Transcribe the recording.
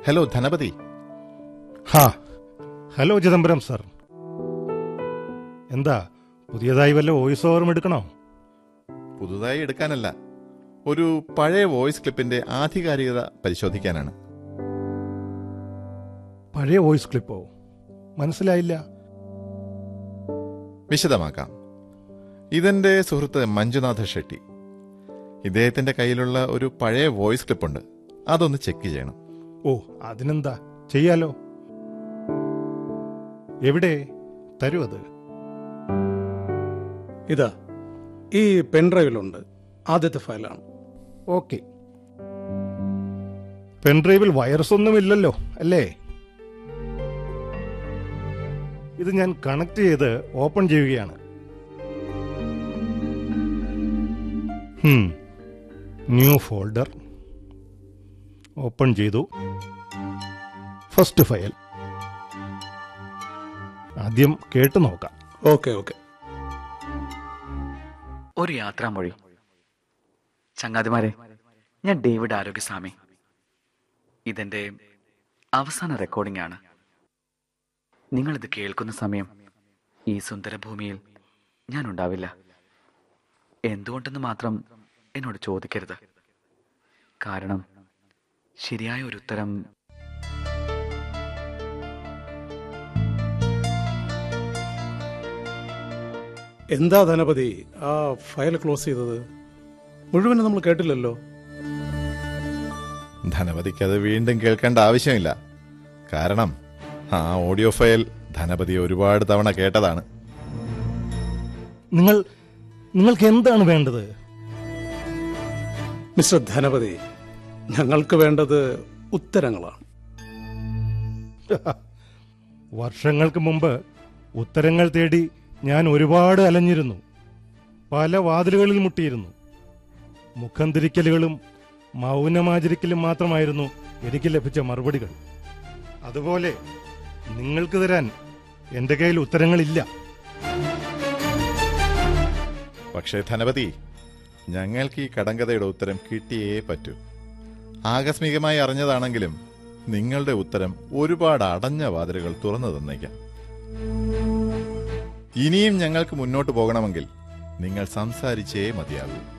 Hello ധനപതി ഹാ hello Chidambaram sir എന്താ പുതിയതായി വല്ല വോയിസ് ഓവറും എടുക്കണോ പുതുതായി എടുക്കാനല്ല ഒരു പഴയ വോയിസ് ക്ലിപ്പിന്റെ ആധികാരികത പരിശോധിക്കാനാണ് പഴയ വോയിസ് ക്ലിപ്പോ മനസ്സിലായില്ല വിശദമാക്കാം ഇതെന്റെ സുഹൃത്ത് മഞ്ജുനാഥ ഷെട്ടി ഇദ്ദേഹത്തിന്റെ കയ്യിലുള്ള ഒരു പഴയ വോയിസ് ക്ലിപ്പുണ്ട് അതൊന്ന് ചെക്ക് ചെയ്യണം ഓ അതിനെന്താ ചെയ്യാലോ എവിടെ തരൂ അത് ഇതാ ഈ പെൻഡ്രൈവിലുണ്ട് ആദ്യത്തെ ഫയലാണ് ഓക്കെ പെൻഡ്രൈവിൽ വൈറസ് ഒന്നുമില്ലല്ലോ അല്ലേ ഇത് ഞാൻ കണക്ട് ചെയ്ത് ഓപ്പൺ ചെയ്യുകയാണ് ഹും. ന്യൂ ഫോൾഡർ ഓപ്പൺ ചെയ്തു ഫസ്റ്റ് ഫയൽ ആദ്യം കേട്ടു നോക്കാം ഓക്കെ ഓക്കെ ഒരു യാത്രാമൊഴി ചങ്ങാതിമാരെ ഞാൻ ഡേവിഡ് ആരോഗ്യസ്വാമി ഇതെന്റെ അവസാന റെക്കോർഡിംഗ് ആണ് നിങ്ങളിത് കേൾക്കുന്ന സമയം ഈ സുന്ദരഭൂമിയിൽ ഞാൻ ഉണ്ടാവില്ല എന്തുകൊണ്ടെന്ന് മാത്രം എന്നോട് ചോദിക്കരുത് കാരണം ശരിയായ ഒരു ഉത്തരം എന്താ ധനപതി ആ ഫയൽ ക്ലോസ് ചെയ്തത് മുഴുവനും നമ്മൾ കേട്ടില്ലല്ലോ ധനപതിക്ക് അത് വീണ്ടും കേൾക്കേണ്ട ആവശ്യമില്ല കാരണം ആ ഓഡിയോ ഫയൽ ധനപതി ഒരുപാട് തവണ കേട്ടതാണ് നിങ്ങൾ നിങ്ങൾക്ക് എന്താണ് വേണ്ടത് മിസ്റ്റർ ധനപതി ഞങ്ങൾക്ക് വേണ്ടത് ഉത്തരങ്ങളാണ് വർഷങ്ങൾക്ക് മുമ്പ് ഉത്തരങ്ങൾ തേടി ഞാൻ ഒരുപാട് അലഞ്ഞിരുന്നു പല വാതിലുകളിൽ മുട്ടിയിരുന്നു മുഖം തിരിക്കലുകളും മൗനമാചരിക്കലും മാത്രമായിരുന്നു എനിക്ക് ലഭിച്ച മറുപടികൾ അതുപോലെ നിങ്ങൾക്ക് തരാൻ എന്റെ കയ്യിൽ ഉത്തരങ്ങളില്ല പക്ഷേ ധനപതി ഞങ്ങൾക്ക് ഈ കടങ്കഥയുടെ ഉത്തരം കിട്ടിയേ പറ്റൂ ആകസ്മികമായി അറിഞ്ഞതാണെങ്കിലും നിങ്ങളുടെ ഉത്തരം ഒരുപാട് അടഞ്ഞ വാതിലുകൾ തുറന്നു തന്നേക്കാം ഇനിയും ഞങ്ങൾക്ക് മുന്നോട്ട് പോകണമെങ്കിൽ നിങ്ങൾ സംസാരിച്ചേ മതിയാകൂ